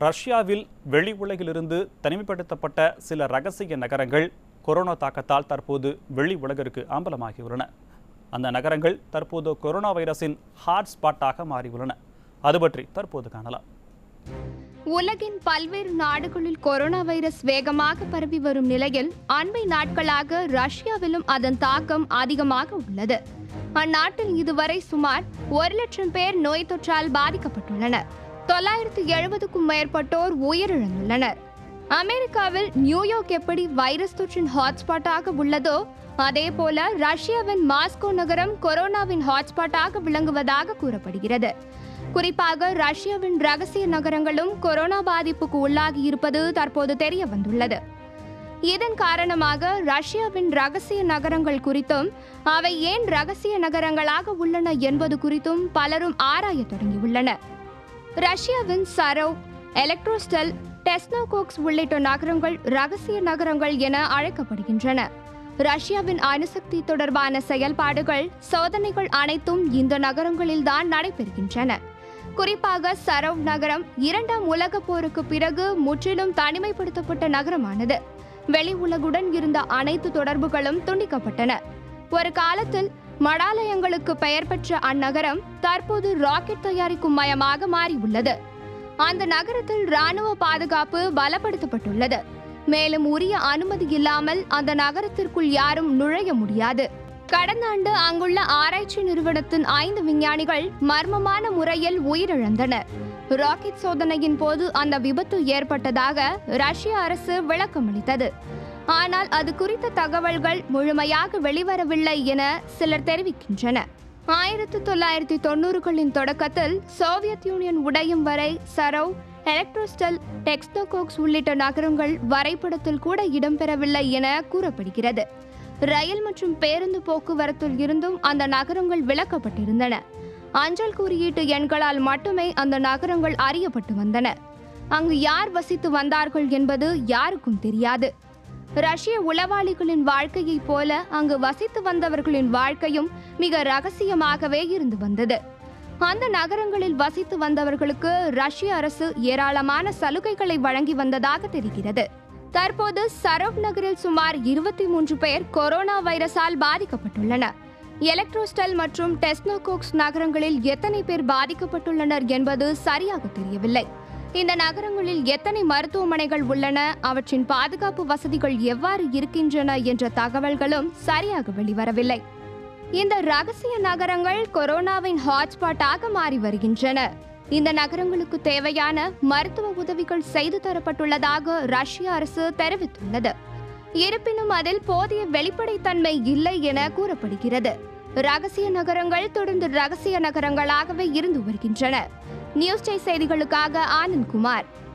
ரஷ்யாவில் வெளி உலகிலிருந்து தனிமைப்படுத்தப்பட்ட சில ரகசிய நகரங்கள் கொரோனா தாக்கத்தால் தற்போது வெளி உலகிற்கு அம்பலமாகியுள்ளன அந்த நகரங்கள் தற்போது கொரோனா வைரஸின் ஹாட் ஸ்பாட்டாக மாறியுள்ளன அது பற்றி தற்போது காணலாம் உலகின் பல்வேறு நாடுகளில் கொரோனா வைரஸ் வேகமாக பரவி வரும் நிலையில் அண்மை நாட்களாக ரஷ்யாவிலும் அதன் தாக்கம் அதிகமாக உள்ளது அந்நாட்டில் இதுவரை சுமார் ஒரு லட்சம் பேர் நோய் தொற்றால் பாதிக்கப்பட்டுள்ளனர் தொள்ளாயிரத்து எழுபதுக்கும் மேற்பட்டோர் உயிரிழந்துள்ளனர் அமெரிக்காவில் நியூயார்க் எப்படி வைரஸ் தொற்றின் ஹாட்ஸ்பாட்டாக உள்ளதோ அதே போல ரஷ்யாவின் மாஸ்கோ நகரம் கொரோனாவின் ஹாட்ஸ்பாட்டாக விளங்குவதாக கூறப்படுகிறது குறிப்பாக ரஷ்யாவின் ரகசிய நகரங்களும் கொரோனா பாதிப்புக்கு உள்ளாகி இருப்பது தற்போது தெரிய வந்துள்ளது இதன் காரணமாக ரஷ்யாவின் ரகசிய நகரங்கள் குறித்தும் அவை ஏன் ரகசிய நகரங்களாக உள்ளன என்பது குறித்தும் பலரும் ஆராயத் தொடங்கியுள்ளனர் ரஷ்யாவின் சரோவ் எலக்ட்ரோஸ்டெல் டெஸ்னோகோக்ஸ் உள்ளிட்ட நகரங்கள் ரகசிய நகரங்கள் என அழைக்கப்படுகின்றன ரஷ்யாவின் அணுசக்தி தொடர்பான செயல்பாடுகள் சோதனைகள் அனைத்தும் இந்த நகரங்களில்தான் நடைபெறுகின்றன குறிப்பாக சரவ் நகரம் இரண்டாம் உலகப் போருக்கு பிறகு முற்றிலும் தனிமைப்படுத்தப்பட்ட நகரமானது வெளி உலகுடன் இருந்த அனைத்து தொடர்புகளும் துண்டிக்கப்பட்டன ஒரு காலத்தில் மடாலயங்களுக்கு பெயர் பெற்ற அந்நகரம் தற்போது ராக்கெட் தயாரிக்கும் மையமாக மாறியுள்ளது அந்த நகரத்தில் ராணுவ பாதுகாப்பு பலப்படுத்தப்பட்டுள்ளது மேலும் உரிய அனுமதி இல்லாமல் அந்த நகரத்திற்குள் யாரும் நுழைய முடியாது கடந்த ஆண்டு அங்குள்ள ஆராய்ச்சி நிறுவனத்தின் ஐந்து விஞ்ஞானிகள் மர்மமான முறையில் உயிரிழந்தனர் ராக்கெட் சோதனையின் போது அந்த விபத்து ஏற்பட்டதாக ரஷ்ய அரசு விளக்கமளித்தது ஆனால் அது குறித்த தகவல்கள் முழுமையாக வெளிவரவில்லை என சிலர் தெரிவிக்கின்றனர் ஆயிரத்தி தொள்ளாயிரத்தி தொண்ணூறுகளின் தொடக்கத்தில் சோவியத் யூனியன் உடையும் வரை சரவ் எலக்ட்ரோஸ்டல் டெக்ஸ்டோகோக்ஸ் உள்ளிட்ட நகரங்கள் வரைபடத்தில் கூட இடம்பெறவில்லை என கூறப்படுகிறது ரயில் மற்றும் பேருந்து போக்குவரத்தில் இருந்தும் அந்த நகரங்கள் விலக்கப்பட்டிருந்தன அஞ்சல் குறியீட்டு எண்களால் மட்டுமே அந்த நகரங்கள் அறியப்பட்டு வந்தன அங்கு யார் வசித்து வந்தார்கள் என்பது யாருக்கும் தெரியாது ரஷ்ய உளவாளிகளின் வாழ்க்கையைப் போல அங்கு வசித்து வந்தவர்களின் வாழ்க்கையும் மிக ரகசியமாகவே இருந்து வந்தது அந்த நகரங்களில் வசித்து வந்தவர்களுக்கு ரஷ்ய அரசு ஏராளமான சலுகைகளை வழங்கி வந்ததாக தெரிகிறது தற்போது சரவ் நகரில் சுமார் இருபத்தி மூன்று பேர் கொரோனா வைரஸால் பாதிக்கப்பட்டுள்ளனர் எலக்ட்ரோஸ்டல் மற்றும் டெஸ்னோகோக்ஸ் நகரங்களில் எத்தனை பேர் பாதிக்கப்பட்டுள்ளனர் என்பது சரியாக தெரியவில்லை இந்த நகரங்களில் எத்தனை மருத்துவமனைகள் உள்ளன அவற்றின் பாதுகாப்பு வசதிகள் எவ்வாறு இருக்கின்றன என்ற தகவல்களும் சரியாக வெளிவரவில்லை இந்த ரகசிய நகரங்கள் கொரோனாவின் ஹாட்ஸ்பாட்டாக மாறி வருகின்றன இந்த நகரங்களுக்கு தேவையான மருத்துவ உதவிகள் செய்து தரப்பட்டுள்ளதாக ரஷ்ய அரசு தெரிவித்துள்ளது இருப்பினும் அதில் போதிய வெளிப்படைத்தன்மை இல்லை என கூறப்படுகிறது ரகசிய நகரங்கள் தொடர்ந்து ரகசிய நகரங்களாகவே இருந்து வருகின்றன நியூஸ் டே செய்திகளுக்காக ஆனந்த் குமார்